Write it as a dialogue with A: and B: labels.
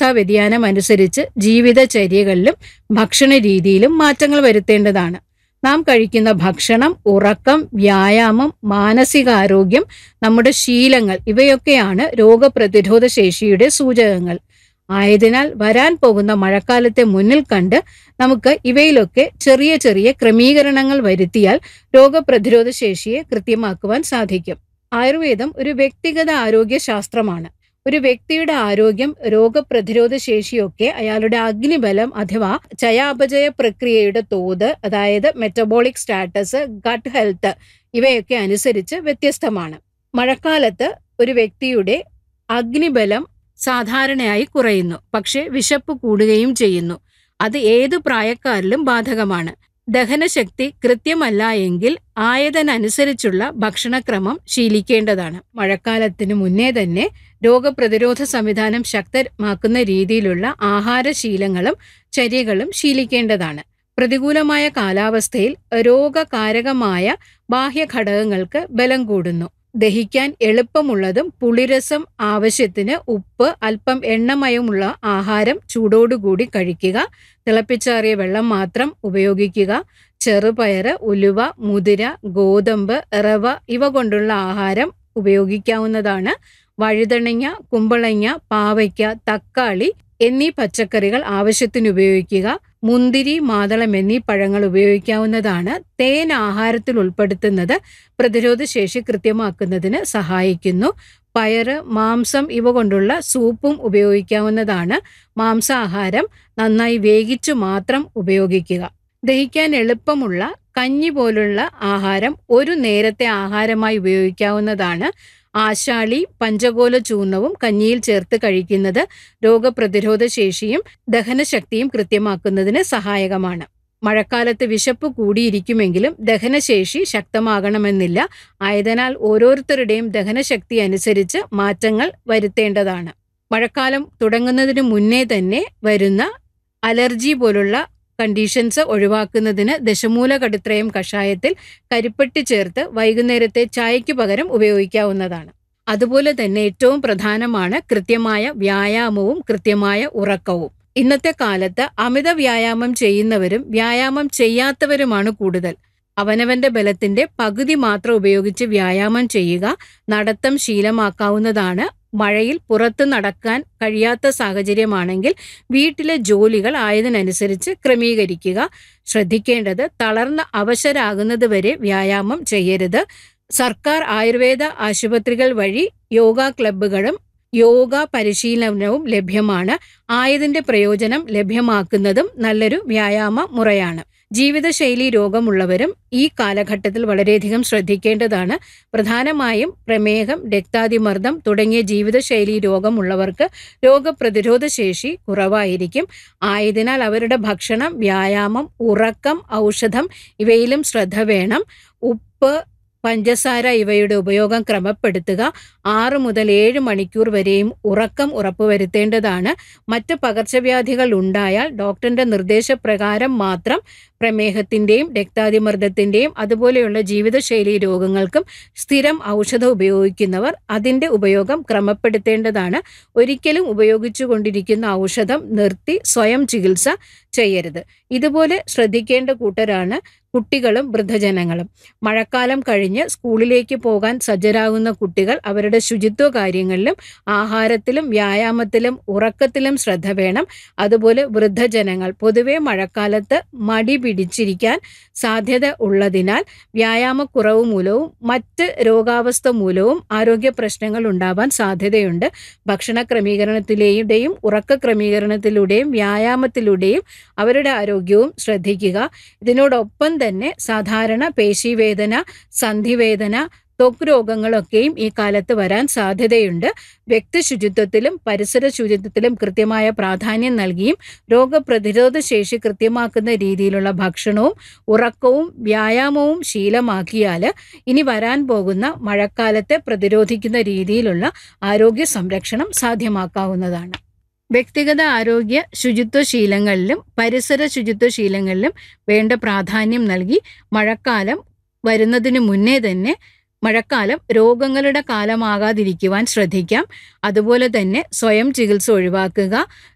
A: കാലാവസ്ഥാ വ്യതിയാനം അനുസരിച്ച് ജീവിതചര്യകളിലും ഭക്ഷണ രീതിയിലും മാറ്റങ്ങൾ വരുത്തേണ്ടതാണ് നാം കഴിക്കുന്ന ഭക്ഷണം ഉറക്കം വ്യായാമം മാനസികാരോഗ്യം നമ്മുടെ ശീലങ്ങൾ ഇവയൊക്കെയാണ് രോഗപ്രതിരോധ ശേഷിയുടെ സൂചകങ്ങൾ ആയതിനാൽ വരാൻ പോകുന്ന മഴക്കാലത്തെ മുന്നിൽ കണ്ട് നമുക്ക് ഇവയിലൊക്കെ ചെറിയ ചെറിയ ക്രമീകരണങ്ങൾ വരുത്തിയാൽ രോഗപ്രതിരോധ ശേഷിയെ കൃത്യമാക്കുവാൻ സാധിക്കും ആയുർവേദം ഒരു വ്യക്തിഗത ആരോഗ്യ ശാസ്ത്രമാണ് ഒരു വ്യക്തിയുടെ ആരോഗ്യം രോഗപ്രതിരോധ ശേഷിയൊക്കെ അയാളുടെ അഗ്നിബലം അഥവാ ചയാപചയ പ്രക്രിയയുടെ തോത് അതായത് മെറ്റബോളിക് സ്റ്റാറ്റസ് ഗട്ട് ഹെൽത്ത് ഇവയൊക്കെ അനുസരിച്ച് വ്യത്യസ്തമാണ് മഴക്കാലത്ത് ഒരു വ്യക്തിയുടെ അഗ്നിബലം സാധാരണയായി കുറയുന്നു പക്ഷേ വിശപ്പ് കൂടുകയും ചെയ്യുന്നു അത് ഏതു പ്രായക്കാരിലും ബാധകമാണ് ദഹനശക്തി കൃത്യമല്ല എങ്കിൽ ആയതനുസരിച്ചുള്ള ഭക്ഷണക്രമം ശീലിക്കേണ്ടതാണ് മഴക്കാലത്തിന് മുന്നേ തന്നെ രോഗപ്രതിരോധ സംവിധാനം ശക്തമാക്കുന്ന രീതിയിലുള്ള ആഹാരശീലങ്ങളും ചര്യകളും ശീലിക്കേണ്ടതാണ് പ്രതികൂലമായ കാലാവസ്ഥയിൽ രോഗകാരകമായ ബാഹ്യഘടകങ്ങൾക്ക് ബലം കൂടുന്നു ദഹിക്കാൻ എളുപ്പമുള്ളതും പുളിരസം ആവശ്യത്തിന് ഉപ്പ് അല്പം എണ്ണമയമുള്ള ആഹാരം ചൂടോടുകൂടി കഴിക്കുക തിളപ്പിച്ചാറിയ വെള്ളം മാത്രം ഉപയോഗിക്കുക ചെറുപയറ് ഉലുവ മുതിര ഗോതമ്പ് റവ ഇവ കൊണ്ടുള്ള ആഹാരം ഉപയോഗിക്കാവുന്നതാണ് വഴുതണങ്ങ കുമ്പളങ്ങ പാവയ്ക്ക തക്കാളി എന്നീ പച്ചക്കറികൾ ആവശ്യത്തിന് ഉപയോഗിക്കുക മുന്തിരി മാതളം എന്നീ പഴങ്ങൾ ഉപയോഗിക്കാവുന്നതാണ് തേൻ ആഹാരത്തിൽ ഉൾപ്പെടുത്തുന്നത് പ്രതിരോധ ശേഷി കൃത്യമാക്കുന്നതിന് സഹായിക്കുന്നു പയറ് മാംസം ഇവ കൊണ്ടുള്ള സൂപ്പും ഉപയോഗിക്കാവുന്നതാണ് മാംസാഹാരം നന്നായി വേവിച്ചു മാത്രം ഉപയോഗിക്കുക ദഹിക്കാൻ എളുപ്പമുള്ള കഞ്ഞി പോലുള്ള ആഹാരം ഒരു നേരത്തെ ആഹാരമായി ഉപയോഗിക്കാവുന്നതാണ് ആശാളി പഞ്ചകോല ചൂർണവും കഞ്ഞിയിൽ ചേർത്ത് കഴിക്കുന്നത് രോഗപ്രതിരോധ ശേഷിയും ദഹനശക്തിയും കൃത്യമാക്കുന്നതിന് സഹായകമാണ് മഴക്കാലത്ത് വിശപ്പ് കൂടിയിരിക്കുമെങ്കിലും ദഹനശേഷി ശക്തമാകണമെന്നില്ല ആയതിനാൽ ഓരോരുത്തരുടെയും ദഹനശക്തി അനുസരിച്ച് മാറ്റങ്ങൾ വരുത്തേണ്ടതാണ് മഴക്കാലം തുടങ്ങുന്നതിന് മുന്നേ തന്നെ വരുന്ന അലർജി പോലുള്ള കണ്ടീഷൻസ് ഒഴിവാക്കുന്നതിന് ദശമൂല കടുത്രയം കഷായത്തിൽ കരിപ്പെട്ടി ചേർത്ത് വൈകുന്നേരത്തെ ചായയ്ക്ക് പകരം ഉപയോഗിക്കാവുന്നതാണ് അതുപോലെ തന്നെ ഏറ്റവും പ്രധാനമാണ് കൃത്യമായ വ്യായാമവും കൃത്യമായ ഉറക്കവും ഇന്നത്തെ കാലത്ത് അമിത വ്യായാമം ചെയ്യുന്നവരും വ്യായാമം ചെയ്യാത്തവരുമാണ് കൂടുതൽ അവനവന്റെ ബലത്തിന്റെ പകുതി മാത്രം ഉപയോഗിച്ച് വ്യായാമം ചെയ്യുക നടത്തം ശീലമാക്കാവുന്നതാണ് മഴയിൽ പുറത്ത് നടക്കാൻ കഴിയാത്ത സാഹചര്യമാണെങ്കിൽ വീട്ടിലെ ജോലികൾ ആയതിനനുസരിച്ച് ക്രമീകരിക്കുക ശ്രദ്ധിക്കേണ്ടത് തളർന്ന അവശരാകുന്നത് വരെ വ്യായാമം ചെയ്യരുത് സർക്കാർ ആയുർവേദ ആശുപത്രികൾ വഴി യോഗ ക്ലബ്ബുകളും യോഗ പരിശീലനവും ലഭ്യമാണ് ആയതിന്റെ പ്രയോജനം ലഭ്യമാക്കുന്നതും നല്ലൊരു വ്യായാമ മുറയാണ് ജീവിതശൈലി രോഗമുള്ളവരും ഈ കാലഘട്ടത്തിൽ വളരെയധികം ശ്രദ്ധിക്കേണ്ടതാണ് പ്രധാനമായും പ്രമേഹം രക്താതിമർദ്ദം തുടങ്ങിയ ജീവിതശൈലി രോഗമുള്ളവർക്ക് രോഗപ്രതിരോധ ശേഷി കുറവായിരിക്കും ആയതിനാൽ അവരുടെ ഭക്ഷണം വ്യായാമം ഉറക്കം ഔഷധം ഇവയിലും ശ്രദ്ധ വേണം ഉപ്പ് പഞ്ചസാര ഇവയുടെ ഉപയോഗം ക്രമപ്പെടുത്തുക ആറ് മുതൽ ഏഴ് മണിക്കൂർ വരെയും ഉറക്കം ഉറപ്പുവരുത്തേണ്ടതാണ് മറ്റ് പകർച്ചവ്യാധികൾ ഉണ്ടായാൽ ഡോക്ടറിന്റെ നിർദ്ദേശപ്രകാരം മാത്രം പ്രമേഹത്തിന്റെയും രക്താതിമർദ്ദത്തിന്റെയും അതുപോലെയുള്ള ജീവിതശൈലി രോഗങ്ങൾക്കും സ്ഥിരം ഔഷധം ഉപയോഗിക്കുന്നവർ അതിന്റെ ഉപയോഗം ക്രമപ്പെടുത്തേണ്ടതാണ് ഒരിക്കലും ഉപയോഗിച്ചു കൊണ്ടിരിക്കുന്ന ഔഷധം നിർത്തി സ്വയം ചികിത്സ ചെയ്യരുത് ഇതുപോലെ ശ്രദ്ധിക്കേണ്ട കൂട്ടരാണ് കുട്ടികളും വൃദ്ധജനങ്ങളും മഴക്കാലം കഴിഞ്ഞ് സ്കൂളിലേക്ക് പോകാൻ സജ്ജരാകുന്ന കുട്ടികൾ അവരുടെ ശുചിത്വ കാര്യങ്ങളിലും ആഹാരത്തിലും വ്യായാമത്തിലും ഉറക്കത്തിലും ശ്രദ്ധ വേണം അതുപോലെ വൃദ്ധജനങ്ങൾ പൊതുവെ മഴക്കാലത്ത് മടി പിടിച്ചിരിക്കാൻ സാധ്യത ഉള്ളതിനാൽ വ്യായാമക്കുറവ് മൂലവും മറ്റ് രോഗാവസ്ഥ മൂലവും ആരോഗ്യ പ്രശ്നങ്ങൾ ഉണ്ടാവാൻ സാധ്യതയുണ്ട് ഭക്ഷണ ക്രമീകരണത്തിലൂടെയും ഉറക്ക ക്രമീകരണത്തിലൂടെയും വ്യായാമത്തിലൂടെയും അവരുടെ ആരോഗ്യവും ശ്രദ്ധിക്കുക ഇതിനോടൊപ്പം തന്നെ സാധാരണ പേശീവേദന സന്ധിവേദന ത്വക്ക് രോഗങ്ങളൊക്കെയും ഈ കാലത്ത് വരാൻ സാധ്യതയുണ്ട് വ്യക്തി ശുചിത്വത്തിലും പരിസര ശുചിത്വത്തിലും കൃത്യമായ പ്രാധാന്യം നൽകിയും രോഗപ്രതിരോധ ശേഷി കൃത്യമാക്കുന്ന രീതിയിലുള്ള ഭക്ഷണവും ഉറക്കവും വ്യായാമവും ശീലമാക്കിയാൽ ഇനി വരാൻ പോകുന്ന മഴക്കാലത്തെ പ്രതിരോധിക്കുന്ന രീതിയിലുള്ള ആരോഗ്യ സംരക്ഷണം സാധ്യമാക്കാവുന്നതാണ് വ്യക്തിഗത ആരോഗ്യ ശുചിത്വ ശീലങ്ങളിലും പരിസര ശുചിത്വ ശീലങ്ങളിലും വേണ്ട പ്രാധാന്യം നൽകി മഴക്കാലം വരുന്നതിന് മുന്നേ തന്നെ മഴക്കാലം രോഗങ്ങളുടെ കാലമാകാതിരിക്കുവാൻ ശ്രദ്ധിക്കാം അതുപോലെ തന്നെ സ്വയം ചികിത്സ ഒഴിവാക്കുക